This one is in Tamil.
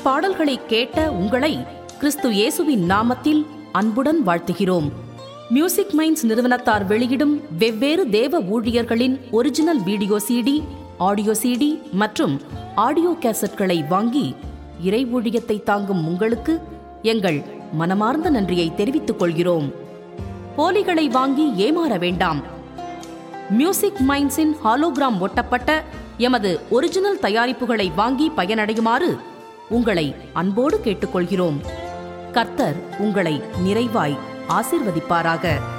பாடல்களை கேட்ட உங்களை கிறிஸ்து இயேசுவின் நாமத்தில் அன்புடன் வாழ்த்துகிறோம் மியூசிக் மைண்ட்ஸ் நிறுவனத்தார் வெளியிடும் வெவ்வேறு தேவ ஊழியர்களின் original video CD audio CD மற்றும் ஆடியோ கேசட்களை வாங்கி இறை ஊழியத்தை தாங்கும் உங்களுக்கு எங்கள் மனமார்ந்த நன்றியை தெரிவித்துக் கொள்கிறோம் போலிகளை வாங்கி ஏமாற வேண்டாம் மியூசிக் மைண்ட்ஸின் ஹாலோகிராம் ஒட்டப்பட்ட எமது ஒரிஜினல் தயாரிப்புகளை வாங்கி பயனடையுமாறு உங்களை அன்போடு கேட்டுக்கொள்கிறோம் கர்த்தர் உங்களை நிறைவாய் ஆசிர்வதிப்பாராக